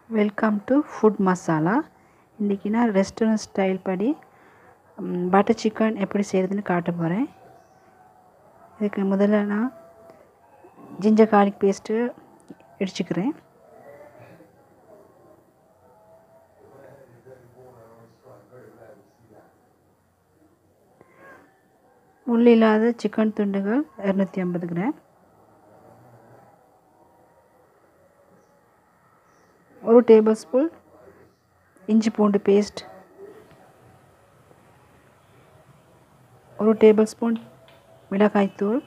welcome to food masala இன்றைக்கி நான் restaurant style படி பட்டர் சிக்கன் எப்படி செய்கிறதுன்னு காட்ட போகிறேன் இதுக்கு முதல்ல நான் ஜிஞ்சர் கார்லிக் பேஸ்ட்டு இடிச்சுக்கிறேன் முள் இல்லாத சிக்கன் துண்டுகள் இரநூத்தி ஐம்பது கிராம் ஒரு டேபிள் ஸ்பூன் இஞ்சி பூண்டு பேஸ்ட் ஒரு டேபிள் ஸ்பூன் மிளகாய்த்தூள்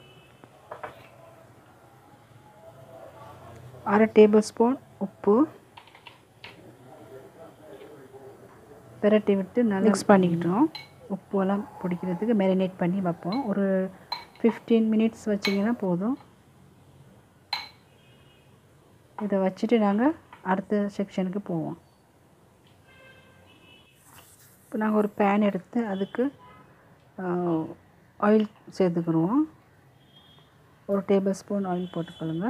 அரை டேபிள் ஸ்பூன் உப்பு பிரட்டி விட்டு நல்லா மிக்ஸ் பண்ணிக்கிட்டோம் உப்புலாம் பிடிக்கிறதுக்கு மேரினேட் பண்ணி வைப்போம் ஒரு ஃபிஃப்டீன் மினிட்ஸ் வச்சிங்கன்னா போதும் இதை வச்சுட்டு நாங்கள் அடுத்த செக்ஷனுக்கு போவோம் இப்போ நாங்கள் ஒரு பேன் எடுத்து அதுக்கு ஆயில் சேர்த்துக்கிடுவோம் ஒரு டேபிள் ஸ்பூன் ஆயில் போட்டுக்கொள்ளுங்க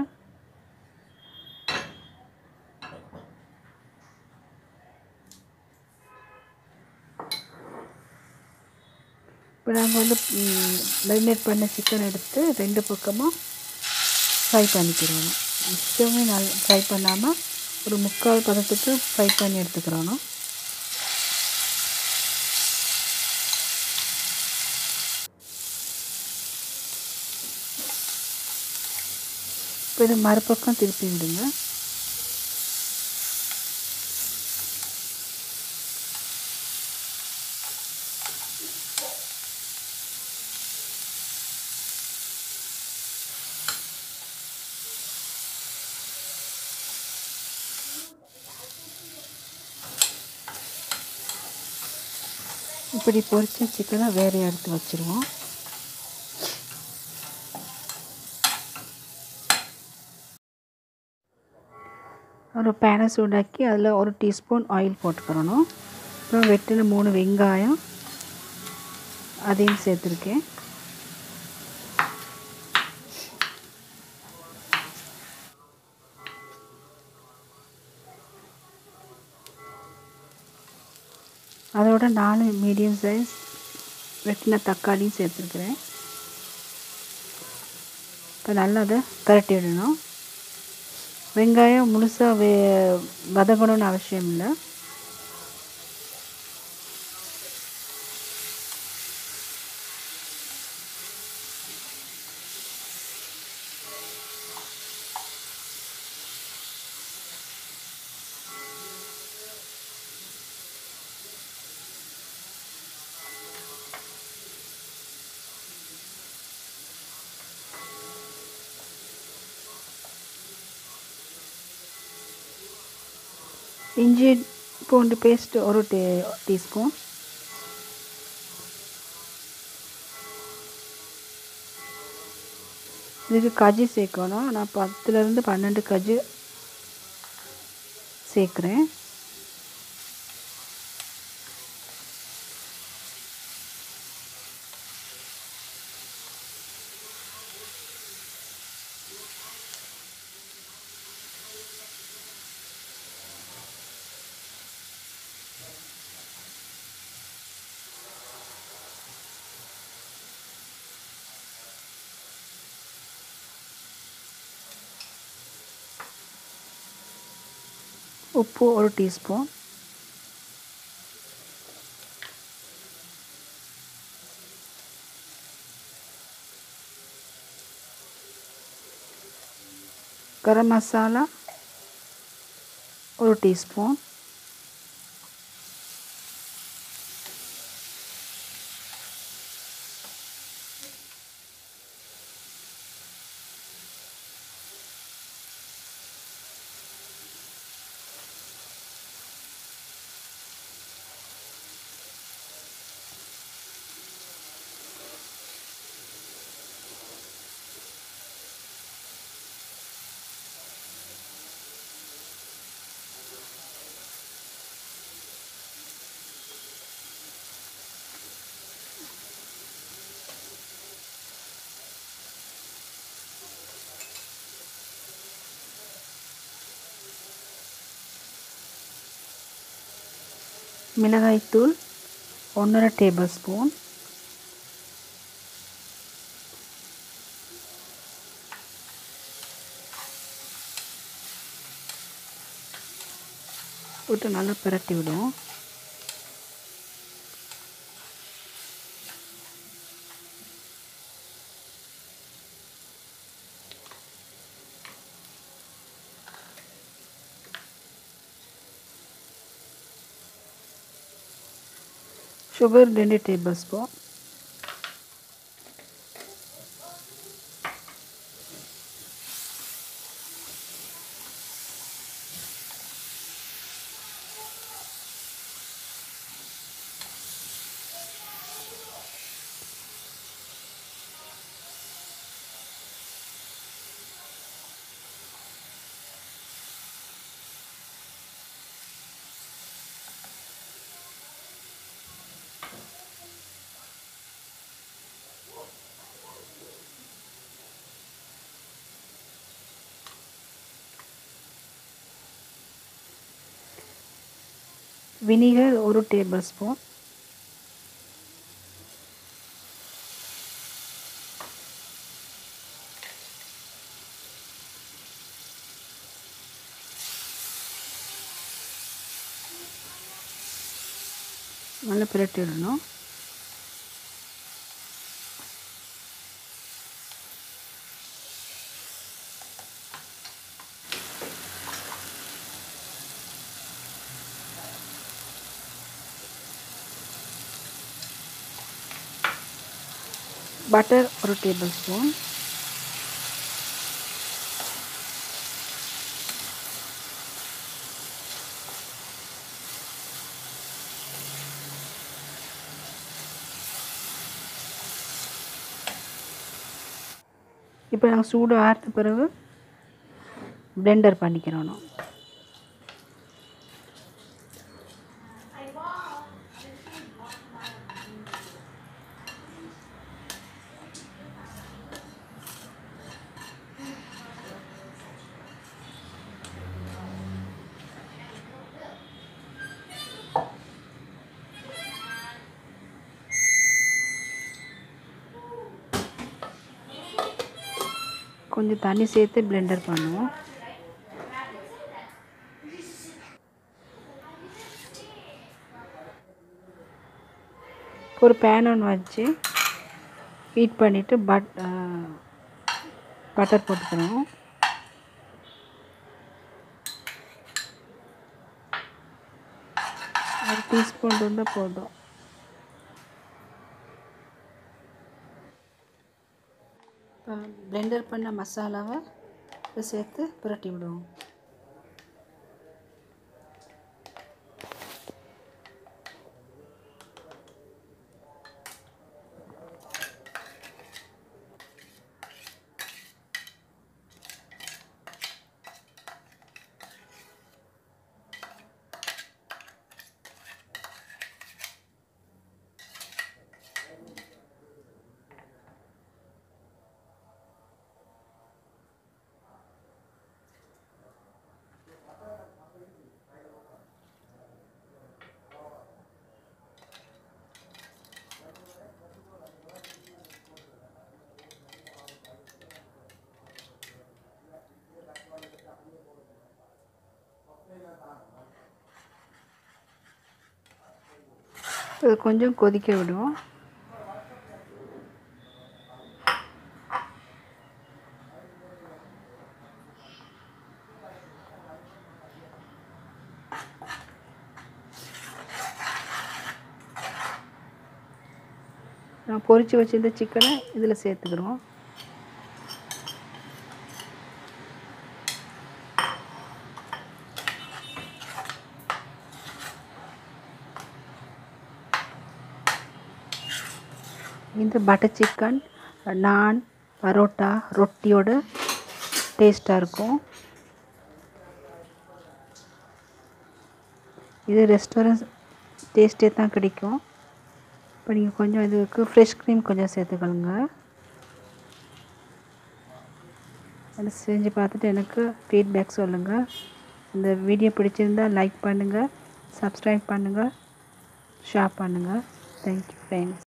இப்போ நாங்கள் வந்து மேரினேட் பண்ண சிக்கன் எடுத்து ரெண்டு பக்கமும் ஃப்ரை பண்ணிக்கிறோம் மிச்சமே நல்லா ஃப்ரை பண்ணாமல் ஒரு முக்கால் பதத்துக்கு ஃப்ரை பண்ணி எடுத்துக்கிறோம் இப்போ இது மறுபக்கம் திருப்பி விடுங்க இப்படி பொரிச்ச சிக்கனை வேறு எடுத்து வச்சுருவோம் ஒரு பேனை சூடாக்கி அதில் ஒரு டீஸ்பூன் ஆயில் போட்டுக்கிறணும் அப்புறம் வெட்டின மூணு வெங்காயம் அதையும் சேர்த்துருக்கேன் அதோட நாலு மீடியம் சைஸ் வெட்டின தக்காளியும் சேர்த்துருக்குறேன் இப்போ நல்லா அதை கரட்டி விடணும் வெங்காயம் முழுசாக வே வதங்கணும்னு அவசியம் இல்லை இஞ்சி பூண்டு பேஸ்ட் ஒரு டீ டீஸ்பூன் இதுக்கு கஜி சேர்க்கணும் நான் பத்துலேருந்து பன்னெண்டு கஜு சேர்க்குறேன் உப்பு ஒரு டீஸ்பூன் கரம் மசாலா ஒரு டீஸ்பூன் மிளகாய்த்தூள் ஒன்றரை டேபிள் ஸ்பூன் விட்டு நல்லா பிரட்டி விடுவோம் சுகர் ரெண்டு டேபிள் ஸ்பூன் வினிகர் ஒரு டேபிள் ஸ்பூன் நல்லா பிரட்டி விடணும் பட்டர் ஒரு டேபிள் ஸ்பூன் இப்போ நாங்கள் சூடு ஆறுத்த பிறகு பிளெண்டர் பண்ணிக்கிறோம் கொஞ்சம் தண்ணி சேர்த்து பிளெண்டர் பண்ணுவோம் ஒரு பேன் ஒன்று வச்சு ஹீட் பண்ணிவிட்டு பட் பட்டர் போட்டுக்கணும் ஒரு டீஸ்பூன் இருந்தால் போதும் இப்போ பிளெண்டர் பண்ண மசாலாவை இதை சேர்த்து புரட்டி விடுவோம் இது கொஞ்சம் கொதிக்க விடுவோம் நான் பொரித்து வச்சிருந்த சிக்கனை இதில் சேர்த்துக்கிறோம் இந்த பட்டர் சிக்கன் நான் பரோட்டா ரொட்டியோட டேஸ்ட்டாக இருக்கும் இது ரெஸ்டாரண்ட் டேஸ்ட்டே தான் கிடைக்கும் இப்போ நீங்கள் கொஞ்சம் இதுக்கு ஃப்ரெஷ் க்ரீம் கொஞ்சம் சேர்த்துக்கணுங்க அதை செஞ்சு பார்த்துட்டு எனக்கு ஃபீட்பேக் சொல்லுங்கள் இந்த வீடியோ பிடிச்சிருந்தா லைக் பண்ணுங்கள் சப்ஸ்கிரைப் பண்ணுங்கள் ஷேர் பண்ணுங்கள் தேங்க்யூ ஃப்ரெண்ட்ஸ்